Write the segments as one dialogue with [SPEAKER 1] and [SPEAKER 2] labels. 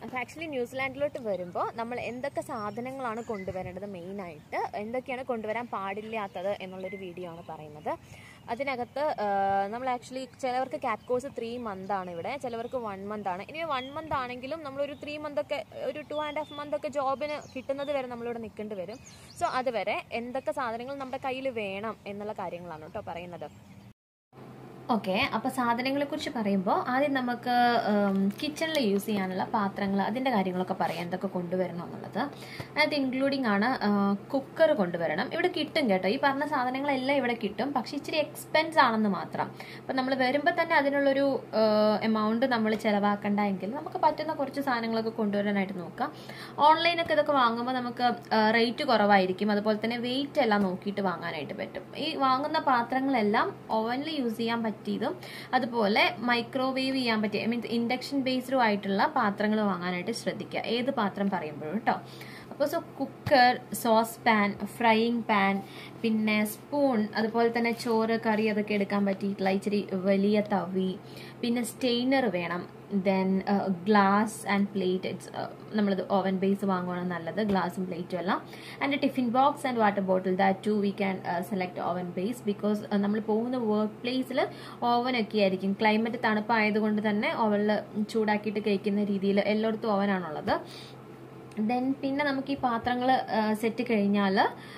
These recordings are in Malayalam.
[SPEAKER 1] അപ്പോൾ ആക്ച്വലി ന്യൂസിലാൻഡിലോട്ട് വരുമ്പോൾ നമ്മൾ എന്തൊക്കെ സാധനങ്ങളാണ് കൊണ്ടുവരേണ്ടത് മെയിനായിട്ട് എന്തൊക്കെയാണ് കൊണ്ടുവരാൻ പാടില്ലാത്തത് എന്നുള്ളൊരു വീഡിയോ ആണ് പറയുന്നത് അതിനകത്ത് ആ, നമ്മൾ ആക്ച്വലി ചിലവർക്ക് ക്യാറ്റ് കോഴ്സ് ത്രീ മന്ത് ആണ് ഇവിടെ ചിലവർക്ക് വൺ മന്ത് ആണ് ഇനി വൺ മന്ത് ആണെങ്കിലും നമ്മളൊരു ത്രീ മന്ത് ഒക്കെ ഒരു ടു ആൻഡ് ഹാഫ് മന്ത് ഒക്കെ ജോബിന് കിട്ടുന്നത് വരെ നമ്മളിവിടെ നിൽക്കേണ്ടി വരും സോ അതുവരെ എന്തൊക്കെ സാധനങ്ങൾ നമ്മുടെ കയ്യിൽ വേണം എന്നുള്ള കാര്യങ്ങളാണ് കേട്ടോ പറയുന്നത് ഓക്കെ അപ്പോൾ സാധനങ്ങളെ കുറിച്ച് പറയുമ്പോൾ ആദ്യം നമുക്ക് കിച്ചണിൽ യൂസ് ചെയ്യാനുള്ള പാത്രങ്ങൾ അതിൻ്റെ കാര്യങ്ങളൊക്കെ പറയാം എന്തൊക്കെ കൊണ്ടുവരണം എന്നുള്ളത് അതിനകത്ത് ഇൻക്ലൂഡിങ് ആണ് കുക്കർ കൊണ്ടുവരണം ഇവിടെ കിട്ടും കേട്ടോ ഈ പറഞ്ഞ സാധനങ്ങളെല്ലാം ഇവിടെ കിട്ടും പക്ഷെ ഇച്ചിരി എക്സ്പെൻസ് ആണെന്ന് മാത്രം അപ്പം നമ്മൾ വരുമ്പോൾ തന്നെ അതിനുള്ളൊരു എമൗണ്ട് നമ്മൾ ചിലവാക്കണ്ട എങ്കിൽ നമുക്ക് പറ്റുന്ന കുറച്ച് സാധനങ്ങളൊക്കെ കൊണ്ടുവരാനായിട്ട് നോക്കാം ഓൺലൈനൊക്കെ ഇതൊക്കെ വാങ്ങുമ്പോൾ നമുക്ക് റേറ്റ് കുറവായിരിക്കും അതുപോലെ തന്നെ വെയിറ്റ് എല്ലാം നോക്കിയിട്ട് വാങ്ങാനായിട്ട് പറ്റും ഈ വാങ്ങുന്ന പാത്രങ്ങളെല്ലാം ഓവനിൽ യൂസ് ചെയ്യാൻ പറ്റിയതും അതുപോലെ മൈക്രോവേവ് ചെയ്യാൻ പറ്റിയ ഐ മീൻസ് ഇൻഡക്ഷൻ ബേസ്ഡും ആയിട്ടുള്ള പാത്രങ്ങൾ വാങ്ങാനായിട്ട് ശ്രദ്ധിക്കുക ഏത് പാത്രം പറയുമ്പോഴും കേട്ടോ അപ്പോൾ so cooker sauce pan frying pan പിന്നെ സ്പൂൺ അതുപോലെ തന്നെ ചോറ് കറി അതൊക്കെ എടുക്കാൻ പറ്റിയിട്ടുള്ള ഇച്ചിരി വലിയ തവി പിന്നെ സ്റ്റെയിനർ വേണം then glass and plate it's നമ്മളത് ഓവൻ ബേസ് വാങ്ങുകയാണ് നല്ലത് ഗ്ലാസും പ്ലേറ്റും എല്ലാം and tiffin box and water bottle that to we can select oven base because നമ്മൾ പോകുന്ന വർക്ക് പ്ലേസിൽ ഓവനൊക്കെ ആയിരിക്കും ക്ലൈമറ്റ് തണുപ്പായതുകൊണ്ട് തന്നെ ഓവനിൽ ചൂടാക്കിയിട്ട് കഴിക്കുന്ന രീതിയിൽ എല്ലായിടത്തും ഓവനാണുള്ളത് ദെൻ പിന്നെ നമുക്ക് ഈ പാത്രങ്ങൾ സെറ്റ് കഴിഞ്ഞാൽ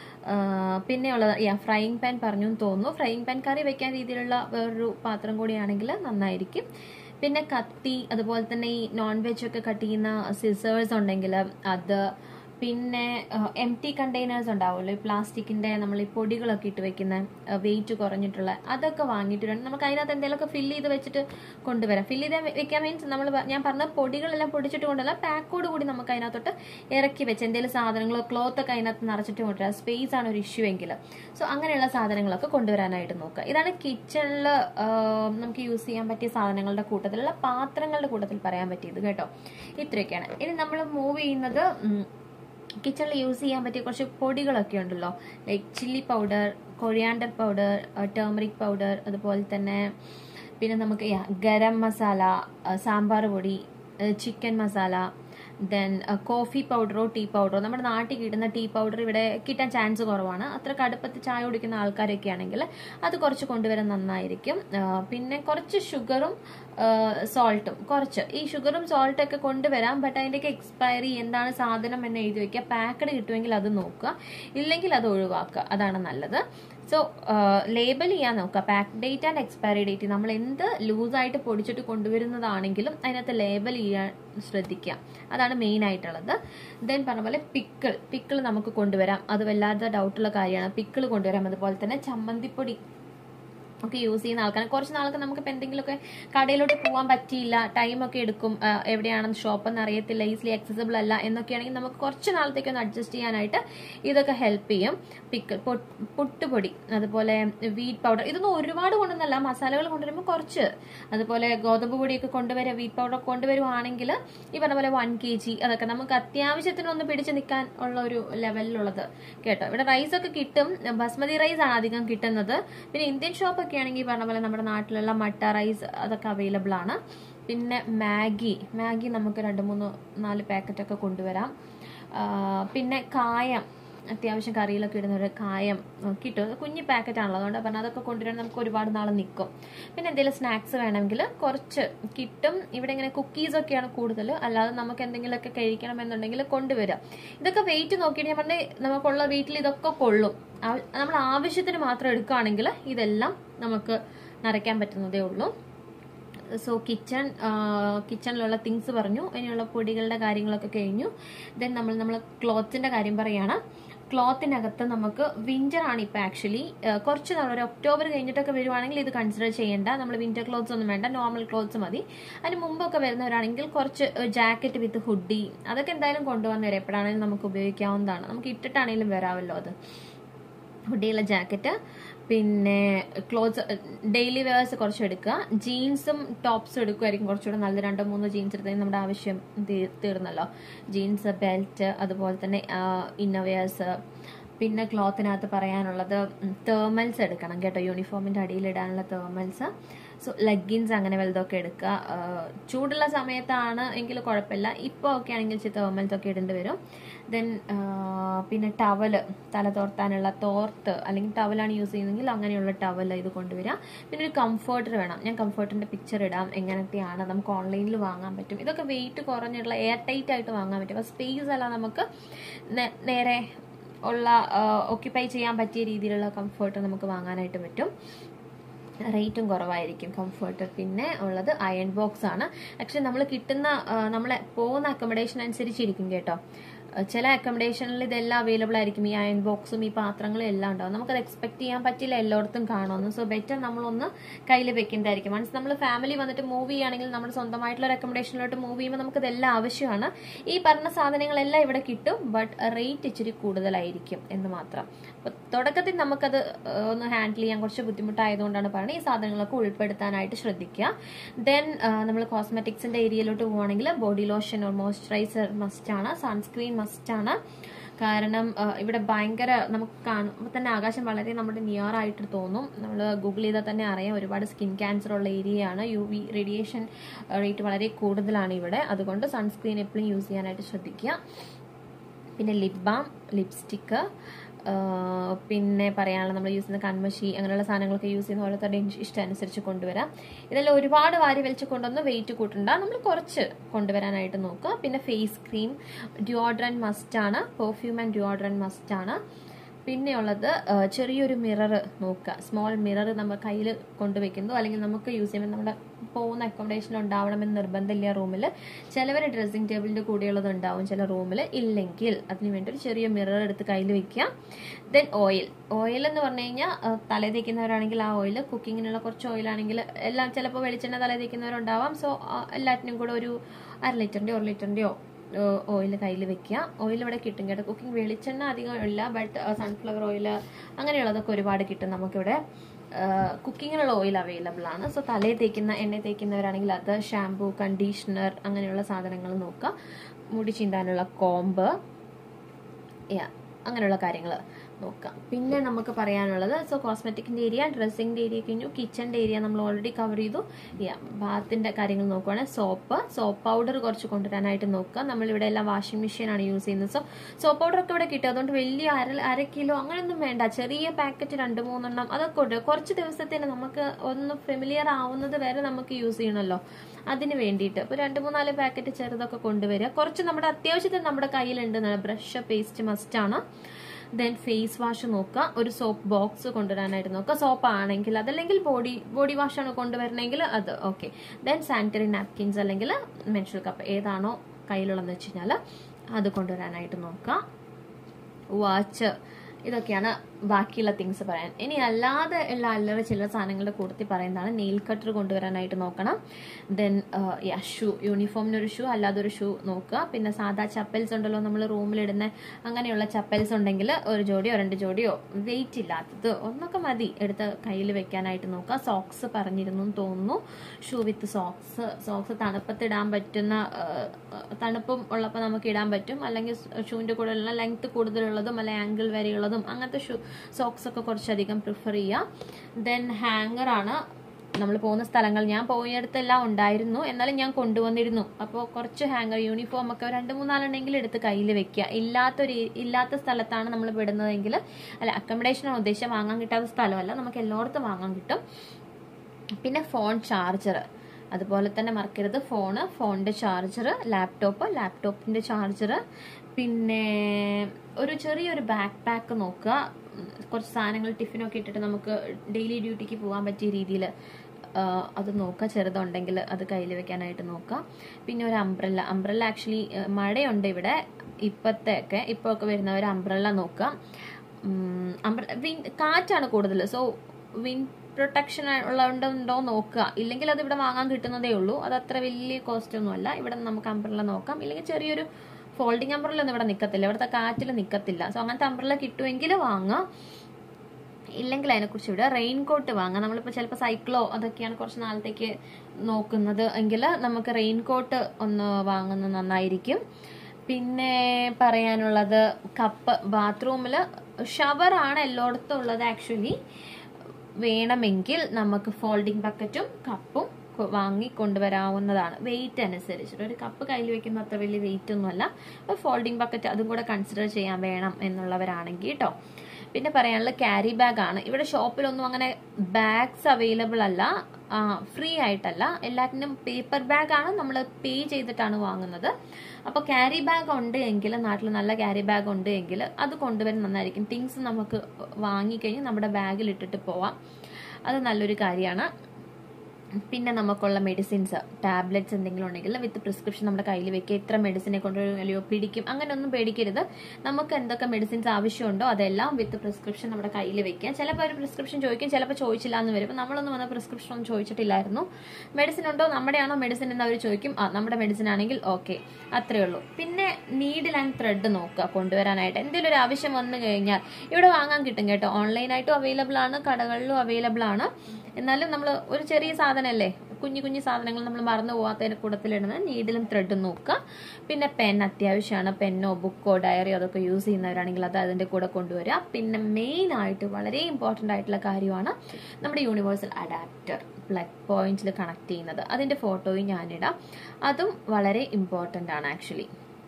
[SPEAKER 1] പിന്നെ ഉള്ളത് യാ ഫ്രൈയിങ് പാൻ പറഞ്ഞു എന്ന് തോന്നുന്നു ഫ്രൈയിങ് പാൻ കറി വെക്കാൻ രീതിയിലുള്ള വേറൊരു പാത്രം കൂടിയാണെങ്കിൽ നന്നായിരിക്കും പിന്നെ കത്തി അതുപോലെ തന്നെ ഈ നോൺ വെജ് ഒക്കെ കട്ട് ചെയ്യുന്ന സിസേഴ്സ് ഉണ്ടെങ്കിൽ അത് പിന്നെ എം ടി കണ്ടെയ്നേഴ്സ് ഉണ്ടാവുമല്ലോ ഈ പ്ലാസ്റ്റിക്കിന്റെ നമ്മൾ ഈ പൊടികളൊക്കെ ഇട്ട് വെക്കുന്ന വെയിറ്റ് കുറഞ്ഞിട്ടുള്ള അതൊക്കെ വാങ്ങിയിട്ട് വേണം നമുക്ക് അതിനകത്ത് എന്തെങ്കിലുമൊക്കെ ഫില്ല് ചെയ്ത് വെച്ചിട്ട് കൊണ്ടുവരാം ഫില്ല് ചെയ്ത് വെക്കാൻ മീൻസ് നമ്മൾ ഞാൻ പറഞ്ഞ പൊടികളെല്ലാം പൊടിച്ചിട്ട് കൊണ്ടുവരാം പാക്കോട് കൂടി നമുക്ക് അതിനകത്തോട്ട് ഇറക്കി വെച്ച് എന്തെങ്കിലും സാധനങ്ങൾ ക്ലോത്ത് ഒക്കെ അതിനകത്ത് നിറച്ചിട്ട് കൊണ്ടുവരാം സ്പേസ് ആണ് ഒരു ഇഷ്യൂ എങ്കിൽ സോ അങ്ങനെയുള്ള സാധനങ്ങളൊക്കെ കൊണ്ടുവരാനായിട്ട് നോക്കുക ഇതാണ് കിച്ചണിൽ നമുക്ക് യൂസ് ചെയ്യാൻ പറ്റിയ സാധനങ്ങളുടെ കൂട്ടത്തിലുള്ള പാത്രങ്ങളുടെ കൂട്ടത്തിൽ പറയാൻ പറ്റിയത് കേട്ടോ ഇത്രയൊക്കെയാണ് ഇനി നമ്മൾ മൂവ് ചെയ്യുന്നത് ഉം, കിച്ചണിൽ യൂസ് ചെയ്യാൻ പറ്റിയ കുറച്ച് പൊടികളൊക്കെ ഉണ്ടല്ലോ like chilli powder coriander powder turmeric powder അതുപോലെ തന്നെ പിന്നെ നമുക്ക് യാ, ഗരം മസാല ആ, സാമ്പാർ പൊടി ചിക്കൻ മസാല ദെൻ കോഫി പൗഡറോ ടീ പൗഡറോ നമ്മുടെ നാട്ടിൽ കിട്ടുന്ന ടീ പൗഡർ ഇവിടെ കിട്ടാൻ ചാൻസ് കുറവാണ് അത്ര കടുപ്പത്ത് ചായ കുടിക്കുന്ന ആൾക്കാരൊക്കെ ആണെങ്കിൽ അത് കുറച്ച് കൊണ്ടുവരാൻ നന്നായിരിക്കും ആ, പിന്നെ കുറച്ച് ഷുഗറും സോൾട്ടും കുറച്ച് ഈ ഷുഗറും സോൾട്ടും ഒക്കെ കൊണ്ടുവരാം ബട്ട് അതിൻ്റെയൊക്കെ എക്സ്പയറി എന്താണ് സാധനം എന്ന് എഴുതി വെക്കുക പാക്കഡ് കിട്ടുമെങ്കിൽ അത് നോക്കുക ഇല്ലെങ്കിൽ അത് ഒഴിവാക്കുക അതാണ് നല്ലത് സോ ലേബൽ ചെയ്യാൻ നോക്കുക pack date and expiry date നമ്മൾ എന്ത് ലൂസായിട്ട് പൊടിച്ചിട്ട് കൊണ്ടുവരുന്നതാണെങ്കിലും അതിനകത്ത് ലേബൽ ചെയ്യാൻ ശ്രദ്ധിക്കുക അതാണ് മെയിൻ ആയിട്ടുള്ളത് ദെൻ പറഞ്ഞ പോലെ പിക്കിൾ പിക്കിൾ നമുക്ക് കൊണ്ടുവരാം അത് വല്ലാത്ത ഡൗട്ടുള്ള കാര്യമാണ് പിക്കിൾ കൊണ്ടുവരാം അതുപോലെ തന്നെ ചമ്മന്തിപ്പൊടി ഒക്കെ യൂസ് ചെയ്യുന്ന ആൾക്കാർ കുറച്ച് നാൾക്ക് നമുക്ക് ഇപ്പം എന്തെങ്കിലുമൊക്കെ കടയിലോട്ട് പോകാൻ പറ്റിയില്ല ടൈമൊക്കെ എടുക്കും ആ, എവിടെയാണെന്ന് ഷോപ്പെന്ന് അറിയത്തില്ല ഈസിലി ആക്സസിബിൾ അല്ല എന്നൊക്കെയാണെങ്കിൽ നമുക്ക് കുറച്ച് നാളത്തേക്ക് ഒന്ന് അഡ്ജസ്റ്റ് ചെയ്യാനായിട്ട് ഇതൊക്കെ ഹെൽപ്പ് ചെയ്യും പിക്ക് പുട്ടുപൊടി അതുപോലെ വീറ്റ് പൗഡർ ഇതൊന്നും ഒരുപാട് കൊണ്ടുവന്നല്ല മസാലകൾ കൊണ്ടുവരുമ്പോൾ കുറച്ച് അതുപോലെ ഗോതമ്പ് പൊടിയൊക്കെ കൊണ്ടുവരിക വീറ്റ് പൗഡർ കൊണ്ടുവരുവാണെങ്കിൽ ഈ പറഞ്ഞ പോലെ വൺ കെ ജി അതൊക്കെ നമുക്ക് അത്യാവശ്യത്തിനൊന്ന് പിടിച്ച് നിൽക്കാൻ ഉള്ള ഒരു ലെവലിലുള്ളത് കേട്ടോ ഇവിടെ റൈസ് ഒക്കെ കിട്ടും ബസ്മതി റൈസ് ആണ് അധികം കിട്ടുന്നത് പിന്നെ ഇന്ത്യൻ ഷോപ്പ് ഒക്കെ ആണെങ്കിൽ പറഞ്ഞ പോലെ നമ്മുടെ നാട്ടിലുള്ള മട്ട റൈസ് അതൊക്കെ അവൈലബിൾ ആണ് പിന്നെ മാഗി മാഗി നമുക്ക് രണ്ട് മൂന്ന് നാല് പാക്കറ്റ് ഒക്കെ കൊണ്ടുവരാം ആ, പിന്നെ കായം അത്യാവശ്യം കറിയിലൊക്കെ ഇടുന്ന ഒരു കായം ഉം, കിട്ടും അത് കുഞ്ഞ് പാക്കറ്റ് ആണല്ലോ അതുകൊണ്ട് പറഞ്ഞാൽ അതൊക്കെ കൊണ്ടുവരാൻ നമുക്ക് ഒരുപാട് നാൾ നിൽക്കും പിന്നെ എന്തെങ്കിലും സ്നാക്സ് വേണമെങ്കിൽ കുറച്ച് കിട്ടും ഇവിടെ ഇങ്ങനെ കുക്കീസ് ഒക്കെയാണ് കൂടുതൽ അല്ലാതെ നമുക്ക് എന്തെങ്കിലുമൊക്കെ കഴിക്കണം എന്നുണ്ടെങ്കിൽ കൊണ്ടുവരാം ഇതൊക്കെ വെയിറ്റ് നോക്കിയിട്ട് ഞാൻ പറഞ്ഞ നമുക്കുള്ള വീട്ടിൽ ഇതൊക്കെ കൊള്ളും ആ- നമ്മൾ ആവശ്യത്തിന് മാത്രം എടുക്കുകയാണെങ്കിൽ ഇതെല്ലാം നമുക്ക് നിറയ്ക്കാൻ പറ്റുന്നതേ ഉള്ളൂ സോ കിച്ചൺ കിച്ചണിലുള്ള തിങ്സ് പറഞ്ഞു ഇനിയുള്ള പൊടികളുടെ കാര്യങ്ങളൊക്കെ കഴിഞ്ഞു ദെൻ നമ്മൾ നമ്മൾ ക്ലോത്തിന്റെ കാര്യം പറയാണ് ക്ലോത്തിനകത്ത് നമുക്ക് വിന്റർ ആണ് ഇപ്പൊ ആക്ച്വലി കുറച്ച് നാൾ ഒരു ഒക്ടോബർ കഴിഞ്ഞിട്ടൊക്കെ വരുവാണെങ്കിൽ ഇത് കൺസിഡർ ചെയ്യേണ്ട നമ്മൾ വിന്റർ ക്ലോത്ത്സ് ഒന്നും വേണ്ട നോർമൽ ക്ലോത്ത്സ് മതി അതിന് മുമ്പൊക്കെ വരുന്നവരാണെങ്കിൽ കുറച്ച് ജാക്കറ്റ് വിത്ത് ഹുഡി അതൊക്കെ എന്തായാലും കൊണ്ടുവന്ന് വരാം എപ്പോഴാണെങ്കിലും നമുക്ക് ഉപയോഗിക്കാവുന്നതാണ് നമുക്ക് ഇട്ടിട്ടാണെങ്കിലും വരാമല്ലോ അത് ഹുഡിയുള്ള ജാക്കറ്റ് പിന്നെ ക്ലോത്ത്സ് ഡെയിലി വെയേഴ്സ് കുറച്ച് എടുക്കുക ജീൻസും ടോപ്സും എടുക്കുമായിരിക്കും കുറച്ചുകൂടെ നല്ല രണ്ടോ മൂന്നോ ജീൻസ് എടുത്താൽ നമ്മുടെ ആവശ്യം തീ- തീർന്നല്ലോ ജീൻസ് ബെൽറ്റ് അതുപോലെ തന്നെ ഇന്നോവേഴ്സ് പിന്നെ ക്ലോത്തിനകത്ത് പറയാനുള്ളത് തേർമൽസ് എടുക്കണം കേട്ടോ യൂണിഫോമിന്റെ അടിയിൽ ഇടാനുള്ള തേർമൽസ് സോ ലെഗിൻസ് അങ്ങനെ വലുതൊക്കെ എടുക്കുക ആ, ചൂടുള്ള സമയത്താണ് എങ്കിൽ കുഴപ്പമില്ല ഇപ്പോൾ ഒക്കെ ആണെങ്കിൽ ഇച്ചിരി തേർമൽത്തൊക്കെ ഇടേണ്ടി വരും ദെൻ പിന്നെ ടവല് തല തോർത്താനുള്ള തോർത്ത് അല്ലെങ്കിൽ ടവലാണ് യൂസ് ചെയ്യുന്നതെങ്കിൽ അങ്ങനെയുള്ള ടവൽ ഇത് കൊണ്ടുവരിക പിന്നെ ഒരു കംഫർട്ടർ വേണം ഞാൻ കംഫർട്ടറിന്റെ പിക്ചർ ഇടാം എങ്ങനത്തെയാണ് നമുക്ക് ഓൺലൈനിൽ വാങ്ങാൻ പറ്റും ഇതൊക്കെ വെയിറ്റ് കുറഞ്ഞിട്ടുള്ള എയർ ടൈറ്റ് ആയിട്ട് വാങ്ങാൻ പറ്റും അപ്പോൾ സ്പേസ് അല്ല നമുക്ക് നേ- നേരെ ഉള്ള ഓക്യുപ്പൈ ചെയ്യാൻ പറ്റിയ രീതിയിലുള്ള കംഫർട്ട് നമുക്ക് വാങ്ങാനായിട്ട് പറ്റും റേറ്റും കുറവായിരിക്കും കംഫർട്ട് പിന്നെ ഉള്ളത് അയൺ ബോക്സ് ആണ് ആക്ച്വലി നമ്മൾ കിട്ടുന്ന ആ, നമ്മളെ പോകുന്ന അക്കോമഡേഷൻ അനുസരിച്ചിരിക്കും കേട്ടോ ആ, ചില അക്കോമഡേഷനിൽ ഇതെല്ലാം അവൈലബിൾ ആയിരിക്കും ഈ അയൺ ബോക്സും ഈ പാത്രങ്ങളും എല്ലാം ഉണ്ടാവും നമുക്കത് എക്സ്പെക്ട് ചെയ്യാൻ പറ്റില്ല എല്ലായിടത്തും കാണുമെന്ന് സോ ബെറ്റർ നമ്മളൊന്ന് കയ്യിൽ വെക്കുന്നതായിരിക്കും മീൻസ് നമ്മൾ ഫാമിലി വന്നിട്ട് മൂവ് ചെയ്യുകയാണെങ്കിൽ നമ്മൾ സ്വന്തമായിട്ടുള്ള ഒരു അക്കോമഡേഷനിലോട്ട് മൂവ് ചെയ്യുമ്പോൾ നമുക്ക് ഇതെല്ലാം ആവശ്യമാണ് ഈ പറഞ്ഞ സാധനങ്ങളെല്ലാം ഇവിടെ കിട്ടും ബട്ട് റേറ്റ് ഇച്ചിരി കൂടുതലായിരിക്കും എന്ന് മാത്രം അപ്പൊ തുടക്കത്തിൽ നമുക്കത് ആ, ഒന്ന് ഹാൻഡിൽ ചെയ്യാൻ കുറച്ച് ബുദ്ധിമുട്ടായതുകൊണ്ടാണ് പറയുന്നത് ഈ സാധനങ്ങളൊക്കെ ഉൾപ്പെടുത്താനായിട്ട് ശ്രദ്ധിക്കുക ദെൻ നമ്മൾ കോസ്മെറ്റിക്സിന്റെ ഏരിയയിലോട്ട് പോവുകയാണെങ്കിൽ body lotion or moisturiser must ആണ് സൺസ്ക്രീൻ മസ്റ്റ് ആണ് കാരണം ആ, ഇവിടെ ഭയങ്കര നമുക്ക് കാണുമ്പോൾ തന്നെ ആകാശം വളരെ നമ്മുടെ നിയർ ആയിട്ട് തോന്നും നമ്മൾ ഗൂഗിൾ ചെയ്താൽ തന്നെ അറിയാം ഒരുപാട് സ്കിൻ ക്യാൻസർ ഉള്ള ഏരിയയാണ് യു വി റേഡിയേഷൻ റേറ്റ് വളരെ കൂടുതലാണ് ഇവിടെ അതുകൊണ്ട് സൺസ്ക്രീൻ എപ്പോഴും യൂസ് ചെയ്യാനായിട്ട് ശ്രദ്ധിക്കുക പിന്നെ ലിപ് ബാം ലിപ്സ്റ്റിക്ക് പിന്നെ പറയാനുള്ള നമ്മൾ യൂസ് ചെയ്യുന്ന കൺമഷി അങ്ങനെയുള്ള സാധനങ്ങളൊക്കെ യൂസ് ചെയ്യുന്ന ഓരോരുത്തരുടെ ഇഷ്ടം അനുസരിച്ച് കൊണ്ടുവരാം ഇതെല്ലാം ഒരുപാട് വാരി വലിച്ച് കൊണ്ടൊന്ന് വെയിറ്റ് കൂട്ടണ്ട നമ്മൾ കുറച്ച് കൊണ്ടുവരാനായിട്ട് നോക്കുക പിന്നെ ഫേസ് ക്രീം ഡിയോഡ്രൻ മസ്റ്റ് ആണ് പെർഫ്യൂം ആൻഡ് ഡിയോഡ്രൻ മസ്റ്റ് ആണ് പിന്നെയുള്ളത് ആ, ചെറിയൊരു മിറർ നോക്കുക സ്മോൾ മിറർ നമ്മൾ കയ്യിൽ കൊണ്ടുവയ്ക്കുന്നു അല്ലെങ്കിൽ നമുക്ക് യൂസ് ചെയ്യുമ്പോൾ നമ്മുടെ പോകുന്ന അക്കോമഡേഷനിൽ ഉണ്ടാവണമെന്ന് നിർബന്ധമില്ല റൂമിൽ ചിലവർ ഡ്രസ്സിംഗ് ടേബിളിന്റെ കൂടെയുള്ളത് ഉണ്ടാവും ചില റൂമിൽ ഇല്ലെങ്കിൽ അതിന് വേണ്ടി ഒരു ചെറിയ മിറർ എടുത്ത് കയ്യിൽ വെക്കുക ദെൻ ഓയിൽ ഓയിൽ എന്ന് പറഞ്ഞു കഴിഞ്ഞാൽ തല തേക്കുന്നവരാണെങ്കിൽ ആ ഓയിൽ കുക്കിങ്ങിനുള്ള കുറച്ച് ഓയിലാണെങ്കിൽ എല്ലാം ചിലപ്പോൾ വെളിച്ചെണ്ണ തല തേക്കുന്നവരുണ്ടാവാം സോ എല്ലാറ്റിനും കൂടെ ഒരു അര ലിറ്ററിൻ്റെയോ ഒരു ലിറ്ററിൻ്റെയോ ഓയിൽ കയ്യിൽ വെക്കുക ഓയിൽ ഇവിടെ കിട്ടും കേട്ടോ കുക്കിംഗ് വെളിച്ചെണ്ണ അധികം ഇല്ല ബട്ട് സൺഫ്ലവർ ഓയിൽ അങ്ങനെയുള്ളതൊക്കെ ഒരുപാട് കിട്ടും നമുക്കിവിടെ കുക്കിങ്ങിനുള്ള ഓയിൽ അവൈലബിൾ ആണ് സോ തലയിൽ തേക്കുന്ന എണ്ണ തേക്കുന്നവരാണെങ്കിൽ അത് ഷാംപൂ കണ്ടീഷണർ അങ്ങനെയുള്ള സാധനങ്ങൾ നോക്കുക മുടി ചീന്താനുള്ള കോമ്പ് യാ അങ്ങനെയുള്ള കാര്യങ്ങൾ നോക്കാം പിന്നെ നമുക്ക് പറയാനുള്ളത് സോ കോസ്മെറ്റിക്കിന്റെ ഏരിയ ഡ്രസ്സിങ്ങിന്റെ ഏരിയ കഴിഞ്ഞു കിച്ചണിന്റെ ഏരിയ നമ്മൾ ഓൾറെഡി കവർ ചെയ്തു യാ ബാത്തിന്റെ കാര്യങ്ങൾ നോക്കുവാണെങ്കിൽ സോപ്പ് സോപ്പ് പൗഡർ കുറച്ച് കൊണ്ടുവരാനായിട്ട് നോക്കുക നമ്മൾ ഇവിടെ എല്ലാം വാഷിംഗ് മെഷീനാണ് യൂസ് ചെയ്യുന്നത് സോ സോപ്പ് പൗഡർ ഒക്കെ ഇവിടെ കിട്ടും അതുകൊണ്ട് വലിയ അര അര കിലോ അങ്ങനെയൊന്നും വേണ്ട ചെറിയ പാക്കറ്റ് രണ്ട് മൂന്നെണ്ണം അതൊക്കെ ഉണ്ട് കുറച്ച് ദിവസത്തിന് നമുക്ക് ഒന്ന് ഫെമിലിയർ ആവുന്നത് വരെ നമുക്ക് യൂസ് ചെയ്യണമല്ലോ അതിന് വേണ്ടിയിട്ട് ഇപ്പോൾ രണ്ട് മൂന്നാല് പാക്കറ്റ് ചെറുതൊക്കെ കൊണ്ടുവരിക കുറച്ച് നമ്മുടെ അത്യാവശ്യത്തിന് നമ്മുടെ കയ്യിലുണ്ട് ബ്രഷ് പേസ്റ്റ് മസ്റ്റ് ആണ് ദെൻ ഫേസ് വാഷ് നോക്കുക ഒരു സോപ്പ് ബോക്സ് കൊണ്ടുവരാനായിട്ട് നോക്കുക സോപ്പ് ആണെങ്കിൽ അതല്ലെങ്കിൽ ബോഡി ബോഡി വാഷാണ് കൊണ്ടുവരണമെങ്കിൽ അത് ഓക്കെ ദെൻ സാനിറ്ററി നാപ്കിൻസ് അല്ലെങ്കിൽ മെൻഷൽ കപ്പ് ഏതാണോ കയ്യിലുള്ളതെന്ന് വെച്ച് കഴിഞ്ഞാൽ അത് കൊണ്ടുവരാനായിട്ട് നോക്കുക വാച്ച് ഇതൊക്കെയാണ് ബാക്കിയുള്ള തിങ്സ് പറയാൻ ഇനി അല്ലാതെ ഉള്ള അല്ലറ ചില സാധനങ്ങളുടെ കൂട്ടത്തിൽ പറയുന്നതാണ് നെയിൽ കട്ടർ കൊണ്ടുവരാനായിട്ട് നോക്കണം ദെൻ യാ ഷൂ യൂണിഫോമിന് ഒരു ഷൂ അല്ലാതെ ഒരു ഷൂ നോക്കുക പിന്നെ സാധാ ചപ്പൽസ് ഉണ്ടല്ലോ നമ്മൾ റൂമിലിടുന്ന അങ്ങനെയുള്ള ചപ്പൽസ് ഉണ്ടെങ്കിൽ ഒരു ജോഡിയോ രണ്ട് ജോഡിയോ വെയിറ്റ് ഇല്ലാത്തത് ഒന്നൊക്കെ മതി എടുത്ത് കയ്യിൽ വെക്കാനായിട്ട് നോക്കുക സോക്സ് പറഞ്ഞിരുന്നു എന്ന് തോന്നുന്നു ഷൂ വിത്ത് സോക്സ് സോക്സ് തണുപ്പത്തിടാൻ പറ്റുന്ന ആ, തണുപ്പും ഉള്ളപ്പോൾ നമുക്ക് ഇടാൻ പറ്റും അല്ലെങ്കിൽ ഷൂവിന്റെ കൂടെ ഉള്ള ലെങ്ത് കൂടുതലുള്ളതും അല്ലെങ്കിൽ ആംഗിൾ വരെയുള്ളതും അങ്ങനത്തെ ഷൂ സോക്സ് ഒക്കെ കുറച്ചധികം പ്രിഫർ ചെയ്യാം ദെൻ ഹാങ്ങർ ആണ് നമ്മൾ പോകുന്ന സ്ഥലങ്ങൾ ഞാൻ പോയടുത്തെല്ലാം ഉണ്ടായിരുന്നു എന്നാലും ഞാൻ കൊണ്ടുവന്നിരുന്നു അപ്പോൾ കുറച്ച് ഹാങ്ങർ യൂണിഫോം ഒക്കെ രണ്ട് മൂന്നാലുണ്ടെങ്കിൽ എടുത്ത് കയ്യിൽ വെക്കുക ഇല്ലാത്തൊരു ഇല്ലാത്ത സ്ഥലത്താണ് നമ്മൾ വിടുന്നതെങ്കിൽ അല്ല അക്കോമഡേഷനാണ് ഉദ്ദേശം വാങ്ങാൻ കിട്ടാത്ത സ്ഥലമല്ല നമുക്ക് എല്ലായിടത്തും വാങ്ങാൻ കിട്ടും പിന്നെ ഫോൺ ചാർജർ അതുപോലെ തന്നെ മറക്കരുത് ഫോണ് ഫോണിന്റെ ചാർജർ ലാപ്ടോപ്പ് ലാപ്ടോപ്പിന്റെ ചാർജർ പിന്നെ ഒരു ചെറിയൊരു ബാക്ക് പാക്ക് നോക്കുക ഉം, കുറച്ച് സാധനങ്ങൾ ടിഫിനൊക്കെ ഇട്ടിട്ട് നമുക്ക് ഡെയിലി ഡ്യൂട്ടിക്ക് പോകാൻ പറ്റിയ രീതിയിൽ അത് നോക്കുക ചെറുതുണ്ടെങ്കിൽ അത് കയ്യിൽ വെക്കാനായിട്ട് നോക്കുക പിന്നെ ഒരു അംബ്രല്ല അംബ്രല്ല ആക്ച്വലി മഴയുണ്ട് ഇവിടെ ഇപ്പത്തെ ഒക്കെ ഇപ്പോൾ ഒക്കെ വരുന്നവർ അംബ്രല്ല നോക്കുക ഉം, umbre- wind- കാറ്റാണ് കൂടുതൽ സോ വിൻഡ് പ്രൊട്ടക്ഷൻ ഉള്ളതുണ്ടോ നോക്കുക ഇല്ലെങ്കിൽ അത് ഇവിടെ വാങ്ങാൻ കിട്ടുന്നതേ ഉള്ളൂ അത് അത്ര വലിയ കോസ്റ്റ് ഒന്നും അല്ല ഇവിടെ നമുക്ക് അംബ്രല്ല നോക്കാം ഇല്ലെങ്കിൽ ചെറിയൊരു ഫോൾഡിങ് അംബ്രല്ല ഒന്നും ഇവിടെ നിൽക്കത്തില്ല ഇവിടുത്തെ കാറ്റിൽ നിൽക്കത്തില്ല സോ അങ്ങനത്തെ അംബ്രല്ല കിട്ടുമെങ്കിൽ വാങ്ങാം ഇല്ലെങ്കിൽ അതിനെക്കുറിച്ച് ഇവിടെ റെയിൻ കോട്ട് വാങ്ങാം നമ്മളിപ്പോൾ ചിലപ്പോൾ സൈക്ലോ അതൊക്കെയാണ് കുറച്ച് നാളത്തേക്ക് നോക്കുന്നത് എങ്കിൽ നമുക്ക് റെയിൻ കോട്ട് ഒന്ന് വാങ്ങുന്നത് നന്നായിരിക്കും പിന്നെ പറയാനുള്ളത് കപ്പ് ബാത്റൂമിൽ ഷവറാണ് എല്ലായിടത്തും ഉള്ളത് ആക്ച്വലി വേണമെങ്കിൽ നമുക്ക് ഫോൾഡിംഗ് ബക്കറ്റും കപ്പും കൊ- വാങ്ങി കൊണ്ടുവരാവുന്നതാണ് വെയിറ്റ് അനുസരിച്ചിട്ട് ഒരു കപ്പ് കയ്യിൽ വെക്കുന്ന അത്ര വലിയ വെയിറ്റ് ഒന്നുമല്ല അപ്പോൾ ഫോൾഡിംഗ് ബക്കറ്റ് അതും കൂടെ കൺസിഡർ ചെയ്യാൻ വേണം എന്നുള്ളവരാണെങ്കിൽ കേട്ടോ പിന്നെ പറയാനുള്ളത് ക്യാരി ബാഗ് ആണ് ഇവിടെ ഷോപ്പിലൊന്നും അങ്ങനെ ബാഗ്സ് അവൈലബിൾ അല്ല ഫ്രീ ആയിട്ടല്ല എല്ലാറ്റിനും പേപ്പർ ബാഗ് ആണ് നമ്മൾ പേ ചെയ്തിട്ടാണ് വാങ്ങുന്നത് അപ്പോൾ ക്യാരി ബാഗ് ഉണ്ട് എങ്കിൽ നാട്ടിൽ നല്ല ക്യാരി ബാഗ് ഉണ്ട് എങ്കിൽ അത് കൊണ്ടുവരുന്ന നന്നായിരിക്കും തിങ്സ് നമുക്ക് വാങ്ങിക്കഴിഞ്ഞ് നമ്മുടെ ബാഗിൽ ഇട്ടിട്ട് പോവാം അത് നല്ലൊരു കാര്യമാണ് പിന്നെ നമുക്കുള്ള മെഡിസിൻസ് ടാബ്ലറ്റ്സ് എന്തെങ്കിലും ഉണ്ടെങ്കിൽ വിത്ത് പ്രിസ്ക്രിപ്ഷൻ നമ്മുടെ കയ്യിൽ വെക്കുക എത്ര മെഡിസിനെ കൊണ്ടുവരുമല്ലോ പിടിക്കും അങ്ങനെ ഒന്നും പേടിക്കരുത് നമുക്ക് എന്തൊക്കെ മെഡിസിൻസ് ആവശ്യമുണ്ടോ അതെല്ലാം വിത്ത് പ്രിസ്ക്രിപ്ഷൻ നമ്മുടെ കയ്യിൽ വെക്കുക ചിലപ്പോൾ ഒരു പ്രിസ്ക്രിപ്ഷൻ ചോദിക്കും ചിലപ്പോൾ ചോദിച്ചില്ല എന്ന് വരും അപ്പോൾ നമ്മളൊന്നും വന്ന പ്രിസ്ക്രിപ്ഷൻ ഒന്നും ചോദിച്ചിട്ടില്ലായിരുന്നു മെഡിസിൻ ഉണ്ടോ നമ്മുടെയാണോ മെഡിസിൻ എന്ന് അവർ ചോദിക്കും ആ നമ്മുടെ മെഡിസിൻ ആണെങ്കിൽ ഓക്കെ അത്രേ ഉള്ളൂ പിന്നെ നീഡിൽ ആൻഡ് ത്രെഡ് നോക്കുക കൊണ്ടുവരാനായിട്ട് എന്തെങ്കിലും ഒരു ആവശ്യം വന്നു കഴിഞ്ഞാൽ ഇവിടെ വാങ്ങാൻ കിട്ടും കേട്ടോ ഓൺലൈനായിട്ടും അവൈലബിൾ ആണ് കടകളിലും അവൈലബിൾ ആണ് എന്നാലും നമ്മൾ ഒരു ചെറിയ സാധനമല്ലേ കുഞ്ഞു കുഞ്ഞു സാധനങ്ങൾ നമ്മൾ മറന്നു പോകാത്തതിന് കൂട്ടത്തിലിടുന്നത് നീഡിലും ത്രെഡും നോക്കുക പിന്നെ പെൻ അത്യാവശ്യമാണ് പെന്നോ ബുക്കോ ഡയറിയോ അതൊക്കെ യൂസ് ചെയ്യുന്നവരാണെങ്കിൽ അത് അതിൻ്റെ കൂടെ കൊണ്ടുവരിക പിന്നെ മെയിൻ ആയിട്ട് വളരെ ഇമ്പോർട്ടൻ്റ് ആയിട്ടുള്ള കാര്യമാണ് നമ്മുടെ യൂണിവേഴ്സൽ അഡാപ്റ്റർ പ്ലഗ് പോയിന്റിൽ കണക്ട് ചെയ്യുന്നത് അതിൻ്റെ ഫോട്ടോയും ഞാനിടാം അതും വളരെ ഇമ്പോർട്ടൻ്റ് ആണ് ആക്ച്വലി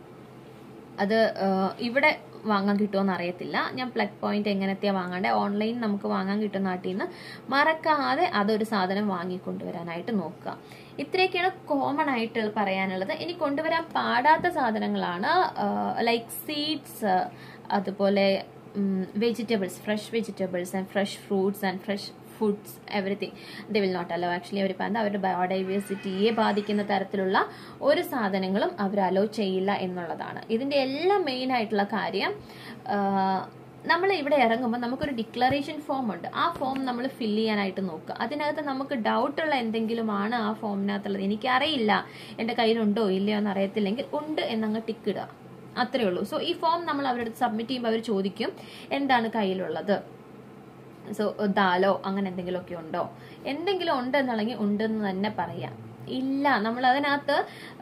[SPEAKER 1] അത് ആ, ഇവിടെ വാങ്ങാൻ കിട്ടുമോ അറിയത്തില്ല ഞാൻ പ്ലഗ് പോയിന്റ് എങ്ങനത്തെയാ വാങ്ങാണ്ടേ ഓൺലൈൻ നമുക്ക് വാങ്ങാൻ കിട്ടും നാട്ടിൽ നിന്ന് മറക്കാതെ അതൊരു സാധനം വാങ്ങിക്കൊണ്ടുവരാനായിട്ട് നോക്കുക ഇത്രയൊക്കെയാണ് കോമൺ ആയിട്ട് പറയാനുള്ളത് ഇനി കൊണ്ടുവരാൻ പാടാത്ത സാധനങ്ങളാണ് ലൈക്ക് സീഡ്സ് അതുപോലെ vegetables fresh vegetables and fresh fruits and fresh foods everything they will not allow actually അവർ പറഞ്ഞത് അവരുടെ ബയോഡൈവേഴ്സിറ്റിയെ ബാധിക്കുന്ന തരത്തിലുള്ള ഒരു സാധനങ്ങളും അവർ അലോ ചെയ്യില്ല എന്നുള്ളതാണ് ഇതിന്റെ എല്ലാം മെയിൻ ആയിട്ടുള്ള കാര്യം നമ്മൾ ഇവിടെ ഇറങ്ങുമ്പോൾ നമുക്കൊരു ഡിക്ലറേഷൻ ഫോം ഉണ്ട് ആ ഫോം നമ്മൾ ഫില്ല് ചെയ്യാനായിട്ട് നോക്കുക അതിനകത്ത് നമുക്ക് ഡൗട്ടുള്ള എന്തെങ്കിലുമാണ് ആ ഫോമിനകത്തുള്ളത് എനിക്കറിയില്ല എൻ്റെ കയ്യിലുണ്ടോ ഇല്ലയോ എന്ന് അറിയത്തില്ലെങ്കിൽ ഉണ്ട് എന്നങ്ങ് ടിക്ക് ഇടുക അത്രേ ഉള്ളൂ സോ ഈ ഫോം നമ്മൾ അവരുടെ അടുത്ത് സബ്മിറ്റ് ചെയ്യുമ്പോൾ അവർ ചോദിക്കും എന്താണ് കയ്യിലുള്ളത് സോ ദാലോ അങ്ങനെ എന്തെങ്കിലുമൊക്കെ ഉണ്ടോ എന്തെങ്കിലും ഉണ്ടെന്നുണ്ടെങ്കിൽ ഉണ്ടെന്ന് തന്നെ പറയാം ഇല്ല നമ്മൾ അതിനകത്ത്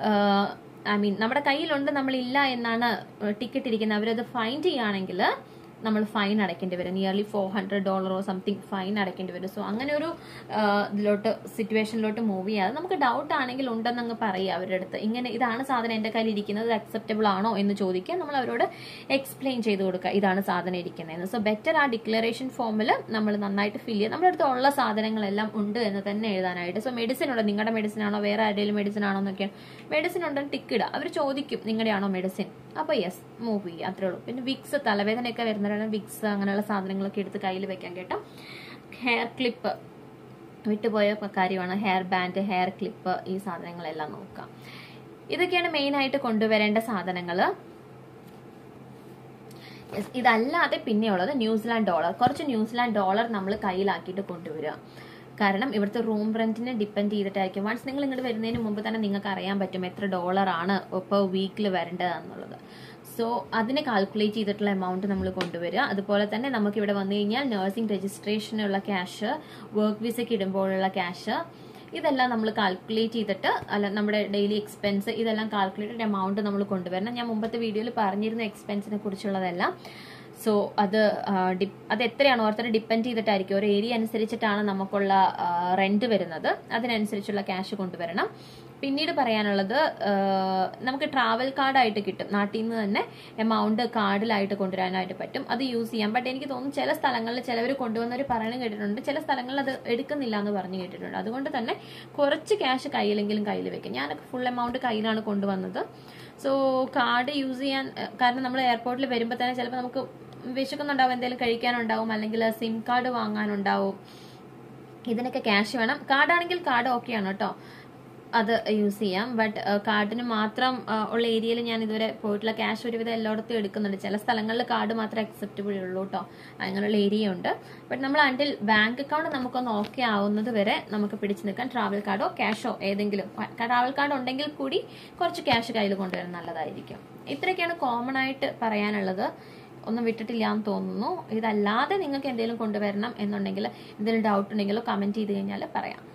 [SPEAKER 1] ഐ മീൻ നമ്മുടെ കയ്യിലുണ്ട് നമ്മളില്ല എന്നാണ് ടിക്കറ്റ് ഇരിക്കുന്നത് അവരത് ഫൈൻ ചെയ്യുകയാണെങ്കിൽ നമ്മൾ ഫൈൻ അടയ്ക്കേണ്ടി വരും നിയർലി ഫോർ ഹൺഡ്രഡ് ഡോളറോ സംതിങ് ഫൈൻ അടയ്ക്കേണ്ടി വരും സോ അങ്ങനെ ഒരു ആ, ഇതിലോട്ട് സിറ്റുവേഷനിലോട്ട് മൂവ് ചെയ്യാതെ നമുക്ക് ഡൗട്ട് ആണെങ്കിൽ ഉണ്ടെന്ന് അങ്ങ് പറയുക അവരുടെ അടുത്ത് ഇങ്ങനെ ഇതാണ് സാധനം എൻ്റെ കയ്യിൽ ഇരിക്കുന്നത് അക്സെപ്റ്റബിൾ ആണോ എന്ന് ചോദിക്കുക നമ്മൾ അവരോട് എക്സ്പ്ലെയിൻ ചെയ്ത് കൊടുക്കുക ഇതാണ് സാധനം ഇരിക്കുന്നതെന്ന് സോ ബെറ്റർ ആ ഡിക്ലറേഷൻ ഫോമിൽ നമ്മൾ നന്നായിട്ട് ഫില്ല് ചെയ്യുക നമ്മുടെ അടുത്ത് ഉള്ള സാധനങ്ങളെല്ലാം ഉണ്ട് എന്ന് തന്നെ എഴുതാനായിട്ട് സോ മെഡിസിൻ ഉണ്ട് നിങ്ങളുടെ മെഡിസിൻ ആണോ വേറെ ആരുടെയും മെഡിസിൻ ആണോ എന്നൊക്കെയാണ് മെഡിസിൻ ഉണ്ടെന്ന് ടിക്ക് ഇടുക അവർ ചോദിക്കും നിങ്ങളുടെ ആണോ മെഡിസിൻ അപ്പോൾ യെസ് മൂവ് ചെയ്യുക അത്രേ ഉള്ളൂ പിന്നെ വിക്സ് തലവേദനയൊക്കെ വരുന്നവരാണ് വിക്സ് അങ്ങനെയുള്ള സാധനങ്ങളൊക്കെ എടുത്ത് കയ്യിൽ വെക്കാൻ കേട്ടോ ഹെയർ ക്ലിപ്പ് വിട്ടുപോയ കാര്യമാണ് ഹെയർ ബാൻഡ് ഹെയർ ക്ലിപ്പ് ഈ സാധനങ്ങളെല്ലാം നോക്കാം ഇതൊക്കെയാണ് മെയിൻ ആയിട്ട് കൊണ്ടുവരേണ്ട സാധനങ്ങൾ Yes, ഇതല്ലാതെ പിന്നെയുള്ളത് ന്യൂസിലാൻഡ് ഡോളർ കുറച്ച് ന്യൂസിലാൻഡ് ഡോളർ നമ്മൾ കയ്യിലാക്കിയിട്ട് കൊണ്ടുവരിക കാരണം ഇവിടുത്തെ റൂം റെന്റിനെ ഡിപ്പെൻഡ് ചെയ്തിട്ടായിരിക്കും വൺസ് നിങ്ങൾ ഇങ്ങോട്ട് വരുന്നതിന് മുമ്പ് തന്നെ നിങ്ങൾക്ക് അറിയാൻ പറ്റും എത്ര ഡോളർ ആണ് ഇപ്പോൾ വീക്കിൽ വരേണ്ടതെന്നുള്ളത് സോ അതിനെ കാൽക്കുലേറ്റ് ചെയ്തിട്ടുള്ള എമൗണ്ട് നമ്മൾ കൊണ്ടുവരിക അതുപോലെ തന്നെ നമുക്ക് ഇവിടെ വന്നു കഴിഞ്ഞാൽ നഴ്സിംഗ് രജിസ്ട്രേഷനുള്ള ക്യാഷ് വർക്ക് വിസയ്ക്ക് ഇടുമ്പോഴുള്ള ക്യാഷ് ഇതെല്ലാം നമ്മൾ കാൽക്കുലേറ്റ് ചെയ്തിട്ട് അല്ല നമ്മുടെ ഡെയിലി എക്സ്പെൻസ് ഇതെല്ലാം കാൽക്കുലേറ്റഡ് എമൗണ്ട് നമ്മൾ കൊണ്ടുവരണം ഞാൻ മുമ്പത്തെ വീഡിയോയിൽ പറഞ്ഞിരുന്ന എക്സ്പെൻസിനെ കുറിച്ചുള്ളതെല്ലാം സോ അത് ആ, ഡി- അത് എത്രയാണ് ഓരോരുത്തർ ഡിപ്പെൻഡ് ചെയ്തിട്ടായിരിക്കും ഒരു ഏരിയ അനുസരിച്ചിട്ടാണ് നമുക്കുള്ള റെന്റ് വരുന്നത് അതിനനുസരിച്ചുള്ള ക്യാഷ് കൊണ്ടുവരണം പിന്നീട് പറയാനുള്ളത് ആ, നമുക്ക് ട്രാവൽ കാർഡായിട്ട് കിട്ടും നാട്ടിൽ നിന്ന് തന്നെ എമൗണ്ട് കാർഡിലായിട്ട് കൊണ്ടുവരാനായിട്ട് പറ്റും അത് യൂസ് ചെയ്യാം ബട്ട് എനിക്ക് തോന്നുന്നു ചില സ്ഥലങ്ങളിൽ ചിലവർ കൊണ്ടുവന്നവർ പറയണം കേട്ടിട്ടുണ്ട് ചില സ്ഥലങ്ങളിൽ അത് എടുക്കുന്നില്ല എന്ന് പറഞ്ഞു കേട്ടിട്ടുണ്ട് അതുകൊണ്ട് തന്നെ കുറച്ച് ക്യാഷ് കയ്യിലെങ്കിലും കയ്യിൽ വെക്കും ഞാനൊക്കെ ഫുൾ എമൗണ്ട് കയ്യിലാണ് കൊണ്ടുവന്നത് സോ കാർഡ് യൂസ് ചെയ്യാൻ ഏഹ്, കാരണം നമ്മൾ എയർപോർട്ടിൽ വരുമ്പോൾ തന്നെ ചിലപ്പോൾ നമുക്ക് വിശക്കുന്നുണ്ടാവും എന്തെങ്കിലും കഴിക്കാനുണ്ടാവും അല്ലെങ്കിൽ സിം കാർഡ് വാങ്ങാനുണ്ടാവും ഇതിനൊക്കെ ക്യാഷ് വേണം കാർഡാണെങ്കിൽ കാർഡ് ഓക്കെയാണ് കേട്ടോ അത് യൂസ് ചെയ്യാം ബട്ട് കാർഡിന് മാത്രം ആ, ഉള്ള ഏരിയയിൽ ഞാൻ ഇതുവരെ പോയിട്ടുള്ള ക്യാഷ് ഒരുവിധം എല്ലായിടത്തും എടുക്കുന്നുണ്ട് ചില സ്ഥലങ്ങളിൽ കാർഡ് മാത്രമേ അക്സെപ്റ്റബിൾ ഉള്ളൂ കേട്ടോ അങ്ങനെയുള്ള ഏരിയ ഉണ്ട് ബട്ട് നമ്മൾ അണ്ടിൽ ബാങ്ക് അക്കൗണ്ട് നമുക്കൊന്ന് ഓക്കെ ആവുന്നത് വരെ നമുക്ക് പിടിച്ചു നിൽക്കാൻ ട്രാവൽ കാർഡോ ക്യാഷോ ഏതെങ്കിലും ട്രാവൽ കാർഡ് ഉണ്ടെങ്കിൽ കൂടി കുറച്ച് ക്യാഷ് കയ്യിൽ കൊണ്ടുവരാൻ നല്ലതായിരിക്കും ഇത്രയൊക്കെയാണ് കോമൺ ആയിട്ട് പറയാനുള്ളത് ഒന്നും വിട്ടിട്ടില്ല എന്ന് തോന്നുന്നു ഇതല്ലാതെ നിങ്ങൾക്ക് എന്തെങ്കിലും കൊണ്ടുവരണം എന്നുണ്ടെങ്കിൽ എന്തെങ്കിലും ഡൗട്ട് ഉണ്ടെങ്കിലോ കമന്റ് ചെയ്ത് കഴിഞ്ഞാൽ പറയാം